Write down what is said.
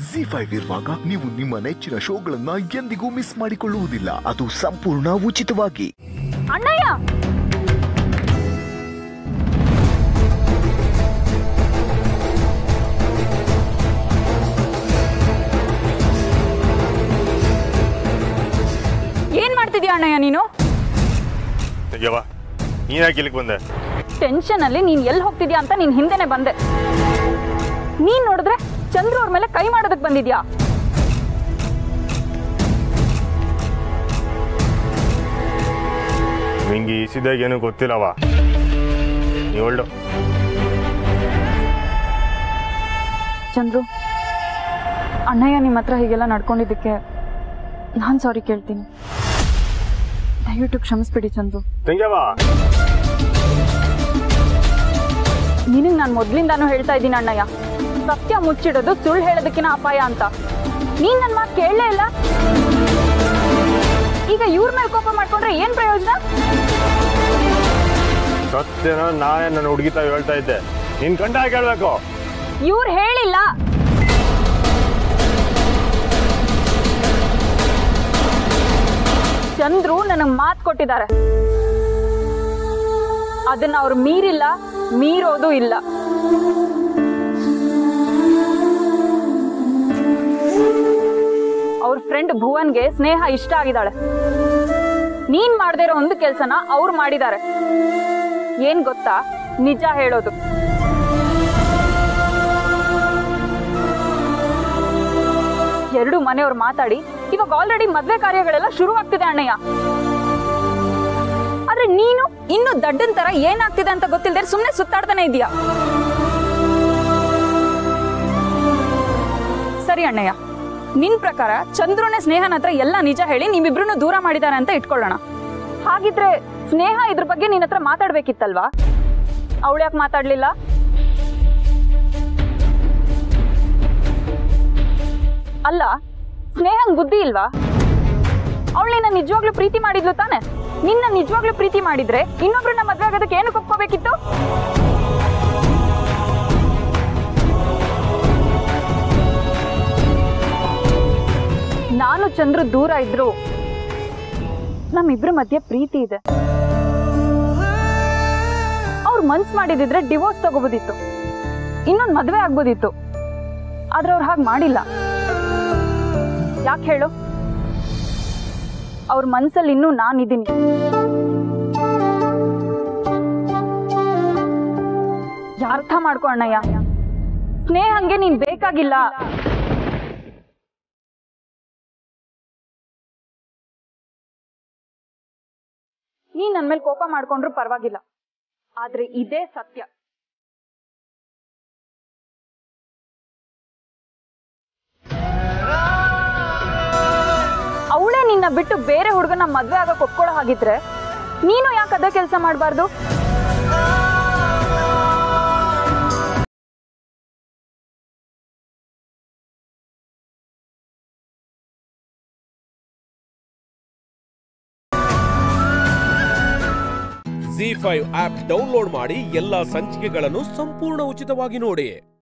G five ಇರುವಾಗ ನೀವು ನಿಮ್ಮ ನೆಚ್ಚಿನ ಶೋಗಳನ್ನ ಎಂದಿಗೂ ಮಿಸ್ ಮಾಡಿಕೊಳ್ಳುವುದಿಲ್ಲ ಅದು ಸಂಪೂರ್ಣ ಉಚಿತವಾಗಿ ಅಣ್ಣಯ್ಯ ಏನ್ ಮಾಡ್ತಿದ್ಯಾ ಅಣ್ಣಯ್ಯ ನೀನು ಯವ್ವ ನೀನ್ ಯಾಕೆ ಇಲ್ಲಿಗೆ ಬಂದೆ ಟೆನ್ಷನ್ ಅಲ್ಲಿ ನೀನ್ ಎಲ್ಲಿ ಹೋಗ್ತಿದ್ಯಾ ಅಂತ ನೀನ್ ಹಿಂದೆನೆ ಬಂದೆ ನೀನ್ ನೋಡಿದ್ರೆ ಚಂದ್ರು ಅವ್ರ ಮೇಲೆ ಕೈ ಮಾಡೋದಕ್ ಬಂದಿದ್ಯಾ ನಿಂಗೆ ಈ ಸಿದಾಗ ಏನೂ ಗೊತ್ತಿಲ್ಲವ ನೀವಳ್ಳು ಚಂದ್ರು ಅಣ್ಣಯ್ಯ ನಿಮ್ಮ ಹತ್ರ ಹೀಗೆಲ್ಲ ನಡ್ಕೊಂಡಿದ್ದಕ್ಕೆ ನಾನು ಸಾರಿ ಕೇಳ್ತೀನಿ ದಯವಿಟ್ಟು ಕ್ಷಮಿಸ್ಬಿಡಿ ಚಂದ್ರು ತಂಗ್ಯವ ನಿನಗೆ ನಾನು ಮೊದ್ಲಿಂದಾನು ಹೇಳ್ತಾ ಇದ್ದೀನಿ ಅಣ್ಣಯ್ಯ ಸತ್ಯ ಮುಚ್ಚಿಡೋದು ಸುಳ್ಳು ಹೇಳೋದಕ್ಕಿನ ಅಪಾಯ ಅಂತ ನೀನ್ ನನ್ನ ಮಾತು ಕೇಳಲೇ ಇಲ್ಲ ಈಗ ಇವ್ರ ಮೇಲೆ ಕೋಪ ಮಾಡ್ಕೊಂಡ್ರೆ ಏನ್ ಪ್ರಯೋಜನ ಸತ್ಯನ ನಾನೇ ನನ್ನ ಹುಡುಗಿ ತಾವ್ ಹೇಳ್ತಾ ಇದ್ದೆ ನಿನ್ ಕಂಡ ಕೇಳ್ಬೇಕು ಇವ್ರು ಹೇಳಿಲ್ಲ ಚಂದ್ರು ನನಗೆ ಮಾತು ಕೊಟ್ಟಿದ್ದಾರೆ ಅದನ್ನ ಅವ್ರು ಮೀರಿಲ್ಲ ಮೀರೋದು ಇಲ್ಲ ಅವ್ರ ಫ್ರೆಂಡ್ ಭುವನ್ಗೆ ಸ್ನೇಹ ಇಷ್ಟ ಆಗಿದ್ದಾಳೆ ನೀನ್ ಮಾಡದೇ ಇರೋ ಒಂದು ಕೆಲ್ಸನ ಅವ್ರು ಮಾಡಿದ್ದಾರೆ ಏನ್ ಗೊತ್ತಾ ನಿಜ ಹೇಳೋದು ಎರಡು ಮನೆಯವ್ರು ಮಾತಾಡಿ ಇವಾಗ ಆಲ್ರೆಡಿ ಮದ್ವೆ ಕಾರ್ಯಗಳೆಲ್ಲ ಶುರುವಾಗ್ತಿದೆ ಅಣ್ಣಯ್ಯ ಆದ್ರೆ ನೀನು ಇನ್ನು ದಡ್ಡನ್ ತರ ಏನಾಗ್ತಿದೆ ಅಂತ ಗೊತ್ತಿಲ್ಲದೆ ಸುಮ್ನೆ ಸುತ್ತಾಡ್ತಾನೆ ಇದೀಯ ಸರಿ ಅಣ್ಣಯ್ಯ ನಿನ್ ಪ್ರಕಾರ ಚಂದ್ರುನೇ ಸ್ನೇಹನ ಹತ್ರ ಎಲ್ಲ ನಿಜ ಹೇಳಿ ನಿಮ್ಮಿಬ್ರು ದೂರ ಮಾಡಿದ್ದಾರೆ ಅಂತ ಇಟ್ಕೊಳ್ಳೋಣ ಹಾಗಿದ್ರೆ ಸ್ನೇಹ ಇದ್ರ ಬಗ್ಗೆ ನಿನ್ನ ಹತ್ರ ಮಾತಾಡ್ಬೇಕಿತ್ತಲ್ವಾ ಅವಳು ಯಾಕೆ ಮಾತಾಡ್ಲಿಲ್ಲ ಅಲ್ಲ ಸ್ನೇಹಂಗ್ ಬುದ್ಧಿ ಇಲ್ವಾ ಅವಳು ನಿನ್ನ ನಿಜವಾಗ್ಲೂ ಪ್ರೀತಿ ಮಾಡಿದ್ಲು ತಾನೆ ನಿನ್ನ ನಿಜವಾಗ್ಲೂ ಪ್ರೀತಿ ಮಾಡಿದ್ರೆ ಇನ್ನೊಬ್ರನ್ನ ಮದ್ವೆ ಆಗೋದಕ್ಕೆ ಏನು ಒಪ್ಕೋಬೇಕಿತ್ತು ನಾನು ಚಂದ್ರು ದೂರ ಇದ್ರು ನಮ್ಮಿಬ್ರ ಮಧ್ಯೆ ಪ್ರೀತಿ ಇದೆ ಅವ್ರು ಮನ್ಸ್ ಮಾಡಿದಿದ್ರೆ ಡಿವೋರ್ಸ್ ತಗೋಬೋದಿತ್ತು ಇನ್ನೊಂದು ಮದ್ವೆ ಆಗ್ಬೋದಿತ್ತು ಆದ್ರೆ ಅವ್ರು ಹಾಗೆ ಮಾಡಿಲ್ಲ ಯಾಕೆ ಹೇಳು ಅವ್ರ ಮನ್ಸಲ್ಲಿ ಇನ್ನೂ ನಾನಿದ್ದೀನಿ ಅರ್ಥ ಮಾಡ್ಕೊ ಅಣ್ಣಯ್ಯ ಸ್ನೇಹಂಗೆ ನೀನ್ ಬೇಕಾಗಿಲ್ಲ ನೀನ್ ನನ್ ಮೇಲೆ ಕೋಪ ಮಾಡ್ಕೊಂಡ್ರು ಪರವಾಗಿಲ್ಲ ಆದ್ರೆ ಇದೇ ಸತ್ಯ ಅವಳೇ ನಿನ್ನ ಬಿಟ್ಟು ಬೇರೆ ಹುಡುಗನ ಮದ್ವೆ ಆಗಕ್ ಒಪ್ಕೊಳ್ಳೋ ಹಾಗಿದ್ರೆ ನೀನು ಯಾಕೆ ಅದೇ ಕೆಲಸ ಮಾಡಬಾರ್ದು ಜಿ ಫೈವ್ ಆಪ್ ಡೌನ್ಲೋಡ್ ಮಾಡಿ ಎಲ್ಲಾ ಸಂಚಿಕೆಗಳನ್ನು ಸಂಪೂರ್ಣ ಉಚಿತವಾಗಿ ನೋಡಿ